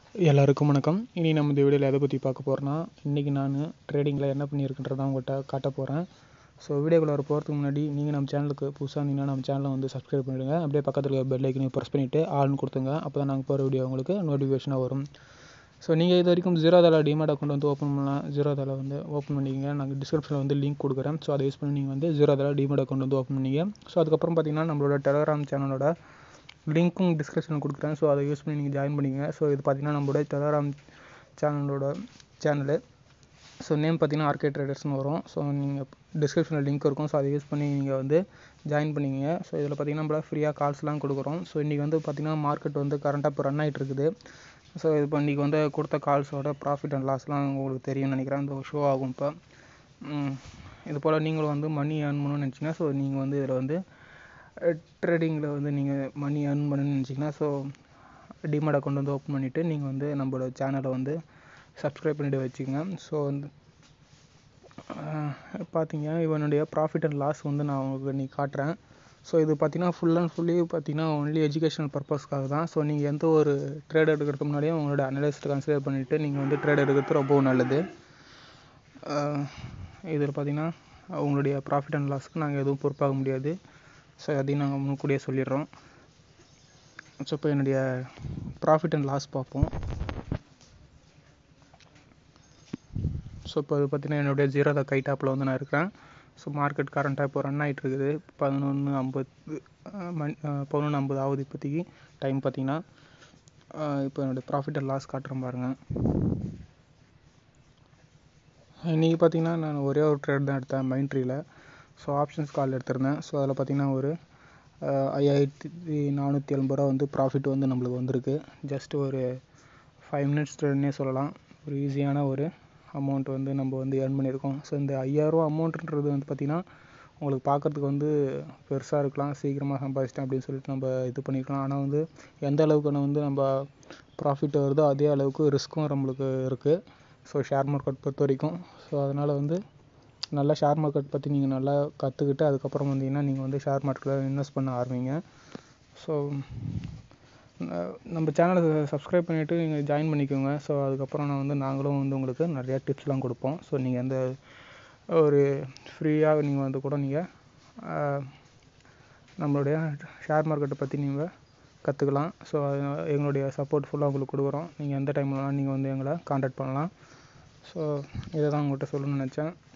எல்லாருக்கும் வணக்கம் இனி நம்ம இந்த வீடியோவில் எதை பற்றி பார்க்க போகிறோன்னா இன்றைக்கி நான் ட்ரேடிங்கில் என்ன பண்ணியிருக்குன்றதை உங்கள்கிட்ட காட்ட போகிறேன் ஸோ வீடியோக்குள்ளே போகிறதுக்கு முன்னாடி நீங்கள் நம்ம சேனலுக்கு புதுசாக இருந்தீங்கன்னா நம்ம சேனலை வந்து சப்ஸ்கிரைப் பண்ணிவிடுங்க அப்படியே பக்கத்தில் இருக்க பெல் ஐக்கனையும் ப்ரெஸ் பண்ணிவிட்டு ஆல்னு கொடுத்துங்க அப்போ தான் நாங்கள் போகிற வீடியோ உங்களுக்கு நோட்டிஃபிகேஷனாக வரும் ஸோ நீங்கள் இது வரைக்கும் ஜீரோதால டிமேட் அக்கௌண்ட் வந்து ஓப்பன் பண்ணலாம் ஜீரோதால வந்து ஓப்பன் பண்ணிக்கங்க நாங்கள் டிஸ்கிரிப்ஷனில் வந்து லிங்க் கொடுக்குறேன் ஸோ அதை யூஸ் பண்ணி நீங்கள் வந்து ஜீரோதால டிமேட் அக்கௌண்ட் வந்து ஓப்பன் பண்ணிங்க ஸோ அதுக்கப்புறம் பார்த்தீங்கன்னா நம்மளோட டெலகிராம் சேனலோட லிங்க்கும் டிஸ்கிரிப்ஷனில் கொடுக்குறேன் ஸோ அதை யூஸ் பண்ணி நீங்கள் ஜாயின் பண்ணிக்கங்க ஸோ இது பார்த்தீங்கன்னா நம்மளோட டெலகிராம் சேனலோட சேனலு ஸோ நேம் பார்த்தீங்கன்னா ஆர்கே ட்ரேடர்ஸ்னு வரும் ஸோ நீங்கள் டிஸ்கிரிப்ஷனில் லிங்க் இருக்கும் ஸோ அதை யூஸ் பண்ணி நீங்கள் வந்து ஜாயின் பண்ணிக்கங்க ஸோ இதில் பார்த்தீங்கன்னா நம்மள ஃப்ரீயாக கால்ஸ்லாம் கொடுக்குறோம் ஸோ இன்றைக்கி வந்து பார்த்திங்கன்னா மார்க்கெட் வந்து கரண்ட்டாக இப்போ ரன் ஆகிட்டு இருக்குது ஸோ இப்போ இன்றைக்கி வந்து கொடுத்த கால்ஸோட ப்ராஃபிட் அண்ட் லாஸ்லாம் உங்களுக்கு தெரியும்னு நினைக்கிறேன் அந்த ஷோ ஆகும் இப்போ இது போல் நீங்களும் வந்து மணி ஏர்ன் பண்ணணும்னு நினச்சிங்கன்னா ஸோ நீங்கள் வந்து இதில் வந்து ட்ரேடிங்கில் வந்து நீங்கள் மணி ஏர்ன் பண்ணணும்னு நினச்சிங்கன்னா ஸோ டிமாட் அக்கௌண்ட் வந்து ஓப்பன் பண்ணிவிட்டு நீங்கள் வந்து நம்மளோட சேனலை வந்து சப்ஸ்கிரைப் பண்ணிவிட்டு வச்சுக்கோங்க ஸோ வந்து பார்த்தீங்க இவனுடைய ப்ராஃபிட் அண்ட் லாஸ் வந்து நான் உங்களுக்கு நீ காட்டுறேன் ஸோ இது பார்த்தீங்கன்னா ஃபுல் அண்ட் ஃபுல்லி பார்த்தீங்கன்னா ஒன்லி எஜுகேஷனல் பர்பஸ்க்காக தான் ஸோ நீங்கள் எந்த ஒரு ட்ரேட் எடுக்கிறதுக்கு முன்னாடியே உங்களோட அனலிஸ்ட் கன்சிடர் பண்ணிவிட்டு நீங்கள் வந்து ட்ரேட் எடுக்கிறது ரொம்பவும் நல்லது இதில் பார்த்தீங்கன்னா உங்களுடைய ப்ராஃபிட் அண்ட் லாஸ்க்கு நாங்கள் எதுவும் பொறுப்பாக முடியாது ஸோ அதையும் நாங்கள் முன்கூடியே சொல்லிடுறோம் ஸோ இப்போ என்னுடைய ப்ராஃபிட் அண்ட் லாஸ் பார்ப்போம் ஸோ இப்போ இது பார்த்தீங்கன்னா என்னுடைய ஜீரோ த கை டாப்பில் வந்து நான் இருக்கிறேன் ஸோ மார்க்கெட் கரண்ட்டாக இப்போ ரன் ஆகிட்டு இருக்குது பதினொன்று ஐம்பது மணி பதினொன்று ஐம்பது ஆகுது இப்போதைக்கு டைம் பார்த்தீங்கன்னா இப்போ என்னுடைய ப்ராஃபிட் அண்ட் லாஸ் காட்டுறேன் பாருங்கள் இன்றைக்கி பார்த்தீங்கன்னா நான் ஒரே ஒரு ட்ரேட் தான் எடுத்தேன் மைண்ட்ரியில் ஸோ ஆப்ஷன்ஸ் கால் எடுத்திருந்தேன் ஸோ அதில் பார்த்தீங்கன்னா ஒரு ஐயாயிரத்தி நானூற்றி எண்பது ரூபா வந்து ப்ராஃபிட் வந்து நம்மளுக்கு வந்திருக்கு ஜஸ்ட் ஒரு ஃபைவ் மினிட்ஸ் ட்ரேட்னே சொல்லலாம் ஒரு ஈஸியான ஒரு அமௌண்ட் வந்து நம்ம வந்து ஏர்ன் பண்ணியிருக்கோம் ஸோ இந்த ஐயாயிரரூவா அமௌண்ட்டுன்றது வந்து பார்த்திங்கன்னா உங்களுக்கு பார்க்குறதுக்கு வந்து பெருசாக இருக்கலாம் சீக்கிரமாக சம்பாதிச்சிட்டேன் அப்படின்னு சொல்லிட்டு நம்ம இது பண்ணிக்கலாம் ஆனால் வந்து எந்த அளவுக்கு வந்து நம்ம ப்ராஃபிட் வருதோ அதே அளவுக்கு ரிஸ்க்கும் நம்மளுக்கு இருக்குது ஸோ ஷேர் மார்க்கெட் பொறுத்த வரைக்கும் ஸோ அதனால் வந்து நல்லா ஷேர் மார்க்கெட் பற்றி நீங்கள் நல்லா கற்றுக்கிட்டு அதுக்கப்புறம் வந்தீங்கன்னா நீங்கள் வந்து ஷேர் மார்க்கெட்டில் இன்வெஸ்ட் பண்ண ஆரம்பிங்க ஸோ நம்ம சேனலை சப்ஸ்கிரைப் பண்ணிவிட்டு நீங்கள் ஜாயின் பண்ணிக்கோங்க ஸோ அதுக்கப்புறம் நான் வந்து நாங்களும் வந்து உங்களுக்கு நிறையா டிப்ஸ்லாம் கொடுப்போம் ஸோ நீங்கள் எந்த ஒரு ஃப்ரீயாக நீங்கள் வந்து கூட நீங்கள் நம்மளுடைய ஷேர் மார்க்கெட்டை பற்றி நீங்கள் கற்றுக்கலாம் ஸோ எங்களுடைய சப்போர்ட் ஃபுல்லாக உங்களுக்கு கொடுக்குறோம் நீங்கள் எந்த டைம்லலாம் நீங்கள் வந்து எங்களை காண்டாக்ட் பண்ணலாம் ஸோ இதை தான் உங்கள்கிட்ட சொல்லணும்னு நினச்சேன்